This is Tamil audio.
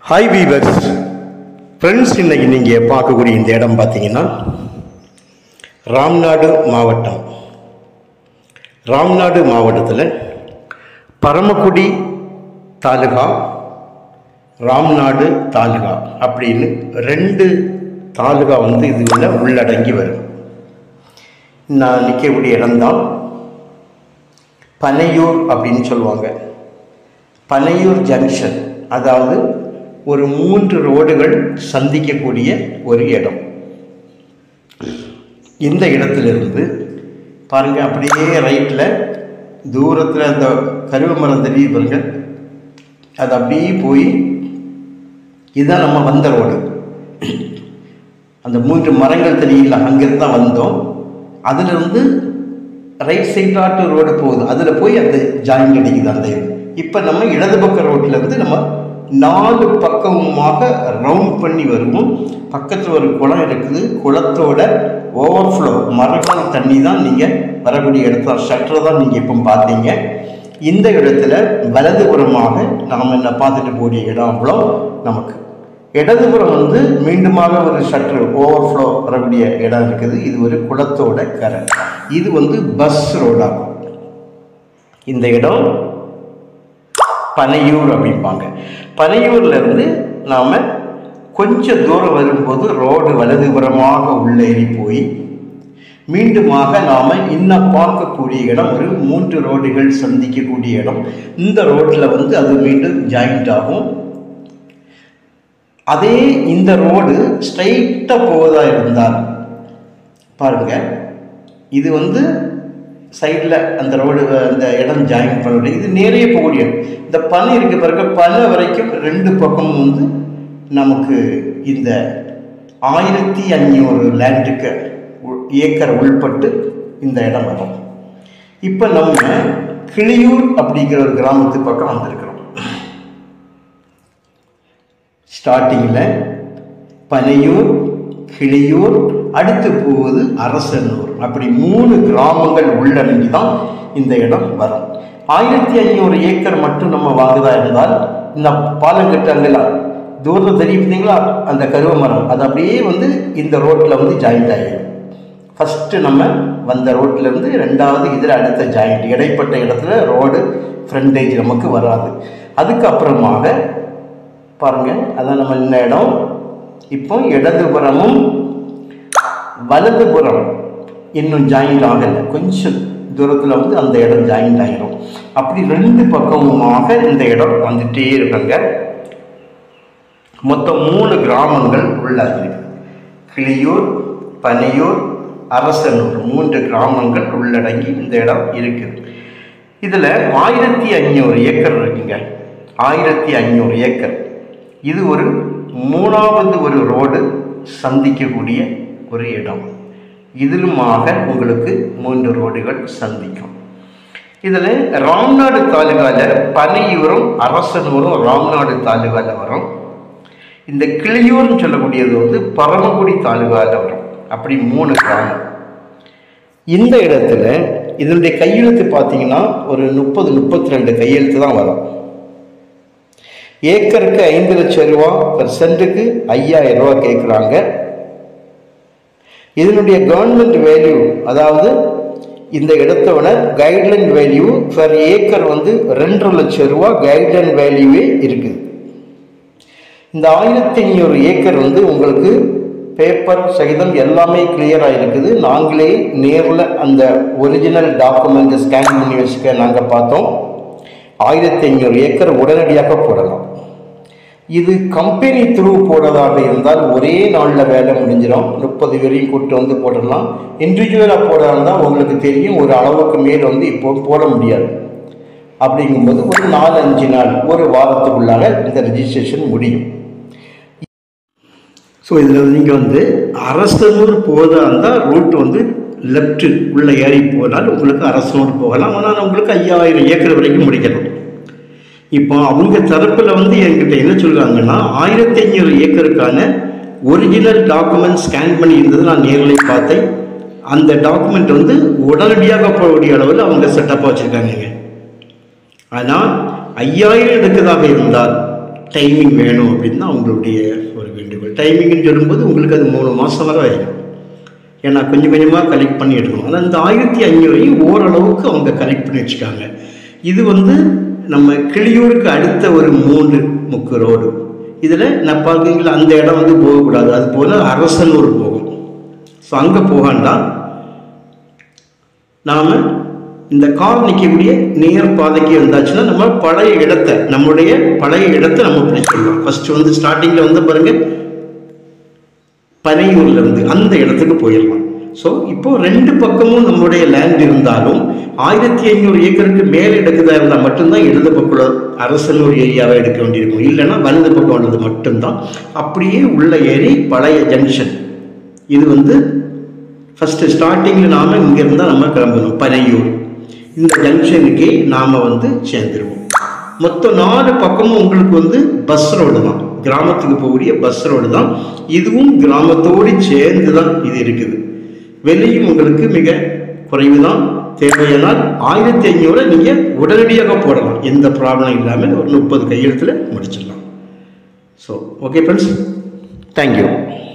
ஹாய் வீவர்ஸ் ஃப்ரெண்ட்ஸ் இன்னைக்கு நீங்கள் பார்க்கக்கூடிய இந்த இடம் பார்த்தீங்கன்னா ராம்நாடு மாவட்டம் ராம்நாடு மாவட்டத்தில் பரமக்குடி தாலுகா ராம்நாடு தாலுகா அப்படின்னு ரெண்டு தாலுகா வந்து இதுல உள்ளடங்கி வரும் நான் நிற்கக்கூடிய இடம்தான் பனையூர் அப்படின்னு சொல்லுவாங்க பனையூர் ஜங்ஷன் அதாவது ஒரு மூன்று ரோடுகள் சந்திக்கக்கூடிய ஒரு இடம் இந்த இடத்திலிருந்து பாருங்க அப்படியே ரைட்டில் தூரத்தில் அந்த கருவ மரம் தெரியுது பாருங்க அது அப்படியே போய் இதுதான் நம்ம வந்த ரோடு அந்த மூன்று மரங்கள் தெரியல அங்கிருந்து தான் வந்தோம் அதிலிருந்து ரைட் சைடாட்டு ரோடு போகுது அதில் போய் அந்த ஜாயின் அடிக்குது அந்த இது இப்போ நம்ம இடது பக்க ரோட்டில் இருந்து நம்ம நாலு பக்கமுமாக ரவுண்ட் பண்ணி வருவோம் பக்கத்தில் ஒரு குளம் இருக்குது குளத்தோட ஓவர்ஃப்ளோ மரக்கான தண்ணி தான் நீங்கள் வரக்கூடிய இடத்துல ஷட்டரை தான் நீங்கள் இப்போ பார்த்தீங்க இந்த இடத்துல வலதுபுறமாக நாம் என்ன பார்த்துட்டு போடிய இடம் அவ்வளோ நமக்கு இடதுபுறம் வந்து மீண்டுமாக ஒரு ஷட்டர் ஓவர்ஃப்ளோ வரக்கூடிய இடம் இருக்குது இது ஒரு குளத்தோட கரை இது வந்து பஸ் ரோடாகும் இந்த இடம் பனையூர் அப்படிம்பாங்க பனையூர்ல இருந்து நாம் கொஞ்சம் தூரம் வரும்போது ரோடு வலதுபுறமாக உள்ளேறி போய் மீண்டுமாக நாம் இன்னும் பார்க்கக்கூடிய இடம் ஒரு மூன்று ரோடுகள் சந்திக்கக்கூடிய இடம் இந்த ரோட்டில் வந்து அது மீண்டும் ஜாயிண்ட் ஆகும் அதே இந்த ரோடு ஸ்ட்ரைட்டாக போவதா இருந்தால் பாருங்க இது வந்து சைடில் அந்த ரோடு அந்த இடம் ஜாயின் பண்ண இது நேரே போகக்கூடிய இடம். இந்த பனை இருக்க பிறகு பனை வரைக்கும் ரெண்டு பக்கமும் வந்து நமக்கு இந்த ஆயிரத்தி அஞ்சூறு லேண்டுக்கு உ- ஏக்கர் உள்பட்டு இந்த இடம் வரும் இப்போ நம்ம கிளியூர் அப்படிங்கிற ஒரு கிராமத்து பக்கம் வந்திருக்கிறோம் ஸ்டார்டிங்கில் பனையூர் கிளியூர் அடுத்து போவது அரசனூர் அப்படி மூணு கிராமங்கள் உள்ளடங்கி தான் இந்த இடம் வரும் ஆயிரத்தி ஐநூறு ஏக்கர் மட்டும் நம்ம வாங்குதா இருந்தால் இந்த பாலங்கட்டங்கள்லாம் தூரத்தில் தெரியும் பார்த்தீங்களா அந்த கருவ மரம் அது அப்படியே வந்து இந்த ரோட்டில் வந்து ஜாயிண்ட் ஆகிடும் ஃபஸ்ட்டு நம்ம வந்த ரோட்ல இருந்து ரெண்டாவது இதில் அடுத்த ஜாயிண்ட் இடைப்பட்ட இடத்துல ரோடு ஃப்ரண்டேஜ் நமக்கு வராது அதுக்கப்புறமாக பாருங்க அதான் நம்ம இந்த இடம் இப்போ இடதுபுறமும் வலதுபுறம் இன்னும் ஜாயிண்ட் ஆகலை கொஞ்சம் தூரத்தில் வந்து அந்த இடம் ஜாயிண்ட் ஆகிடும் அப்படி ரெண்டு பக்கமுமாக இந்த இடம் வந்துட்டே இருக்குங்க மொத்தம் மூணு கிராமங்கள் உள்ளது கிளியூர் பனையூர் அரசனூர் மூன்று கிராமங்கள் உள்ளடங்கி இந்த இடம் இருக்குது இதில் ஆயிரத்தி ஐநூறு ஏக்கர் இருக்குங்க ஆயிரத்தி ஐநூறு ஏக்கர் இது ஒரு மூணாவது ஒரு ரோடு சந்திக்கக்கூடிய ஒரு இடம் இதிலுமாக உங்களுக்கு மூன்று ரோடுகள் சந்திக்கும் இதில் ராம்நாடு தாலுகாவில் பனையூரும் அரசனூரும் ராம்நாடு தாலுகாவில் வரும் இந்த கிளியூர்னு சொல்லக்கூடியது வந்து பரமக்குடி தாலுகாவில் வரும் அப்படி மூணு கிராமம் இந்த இடத்துல இதனுடைய கையெழுத்து பார்த்தீங்கன்னா ஒரு முப்பது முப்பத்தி ரெண்டு கையெழுத்து தான் வரும் ஏக்கருக்கு ஐந்து லட்சம் ரூபா per சென்ட்டுக்கு ஐயாயிரம் ரூபா கேட்குறாங்க இதனுடைய கவர்மெண்ட் வேல்யூ அதாவது இந்த இடத்தோட கைட்லைன் வேல்யூ per ஏக்கர் வந்து ரெண்டரை லட்சம் ரூபா கைட்லைன் வேல்யூவே இருக்குது இந்த ஆயிரத்தி ஐநூறு ஏக்கர் வந்து உங்களுக்கு பேப்பர் சகிதம் எல்லாமே கிளியராக இருக்குது நாங்களே நேரில் அந்த ஒரிஜினல் டாக்குமெண்ட் ஸ்கேன் பண்ணி வச்சுக்க நாங்கள் பார்த்தோம் ஆயிரத்தி ஐநூறு ஏக்கர் உடனடியாக போடலாம் இது கம்பெனி த்ரூ போடுறதாக இருந்தால் ஒரே நாளில் வேலை முடிஞ்சிடும் முப்பது வரையும் கூட்டு வந்து போட்டுடலாம் இண்டிவிஜுவலாக போடுறதா இருந்தால் உங்களுக்கு தெரியும் ஒரு அளவுக்கு மேல் வந்து இப்போ போட முடியாது அப்படிங்கும்போது ஒரு நாலு அஞ்சு நாள் ஒரு வாரத்துக்குள்ளாக இந்த ரெஜிஸ்ட்ரேஷன் முடியும் ஸோ இதில் நீங்கள் வந்து அரசனூர் போதா இருந்தால் ரூட் வந்து லெஃப்ட்டு உள்ள ஏறி போனால் உங்களுக்கு அரசனூர் போகலாம் ஆனால் உங்களுக்கு ஐயாயிரம் ஏக்கர் வரைக்கும் முடிக்கணும் இப்போ அவங்க தரப்பில் வந்து என்கிட்ட என்ன சொல்கிறாங்கன்னா ஆயிரத்தி ஐநூறு ஏக்கருக்கான ஒரிஜினல் டாக்குமெண்ட் ஸ்கேன் பண்ணி இருந்தது நான் நேரில் பார்த்தேன் அந்த டாக்குமெண்ட் வந்து உடனடியாக போகக்கூடிய அளவில் அவங்க செட்டப்பாக வச்சுருக்காங்க ஆனால் ஐயாயிரம் எடுக்கிறதாக இருந்தால் டைமிங் வேணும் அப்படின்னு தான் அவங்களுடைய ஒரு வேண்டுகோள் டைமிங்னு சொல்லும்போது உங்களுக்கு அது மூணு மாதம் வரை ஆயிடும் ஏன்னா கொஞ்சம் கொஞ்சமாக கலெக்ட் பண்ணி எடுக்கணும் ஆனால் இந்த ஆயிரத்தி ஐநூறையும் ஓரளவுக்கு அவங்க கலெக்ட் பண்ணி வச்சுக்காங்க இது வந்து நம்ம கிளியூருக்கு அடுத்த ஒரு மூன்று முக்கு ரோடு இதில் நான் பார்க்குறீங்களா அந்த இடம் வந்து போகக்கூடாது அது போல் அரசனூர் போகும் ஸோ அங்கே போகாண்டாம் நாம் இந்த கார் நிற்கக்கூடிய நேர் பாதைக்கு வந்தாச்சுன்னா நம்ம பழைய இடத்த நம்முடைய பழைய இடத்த நம்ம பிடிச்சிடலாம் ஃபர்ஸ்ட் வந்து ஸ்டார்டிங்கில் வந்து பாருங்க பனையூர்ல இருந்து அந்த இடத்துக்கு போயிடலாம் ஸோ இப்போ ரெண்டு பக்கமும் நம்மளுடைய லேண்ட் இருந்தாலும் ஆயிரத்தி ஐநூறு ஏக்கருக்கு மேலே எடுக்கிறதா இருந்தால் மட்டும்தான் இடது பக்கம் அரசனூர் ஏரியாவை எடுக்க வேண்டியிருக்கும் இல்லைன்னா வலது பக்கம் உள்ளது மட்டும்தான் அப்படியே உள்ள ஏறி பழைய ஜங்ஷன் இது வந்து ஃபஸ்ட்டு ஸ்டார்டிங்கில் நாம் இங்கேருந்து தான் நம்ம கிளம்பணும் பனையூர் இந்த ஜங்ஷனுக்கே நாம் வந்து சேர்ந்துருவோம் மொத்தம் நாலு பக்கமும் உங்களுக்கு வந்து பஸ் ரோடு தான் கிராமத்துக்கு போகக்கூடிய பஸ் ரோடு தான் இதுவும் கிராமத்தோடு சேர்ந்து தான் இது இருக்குது வெளியும் உங்களுக்கு மிக குறைவு தான் தேவையானால் ஆயிரத்தி ஐநூறு நீங்கள் உடனடியாக போடலாம் எந்த ப்ராப்ளம் இல்லாமல் ஒரு முப்பது கையெழுத்தில் முடிச்சிடலாம் ஸோ ஓகே ஃப்ரெண்ட்ஸ் தேங்க்யூ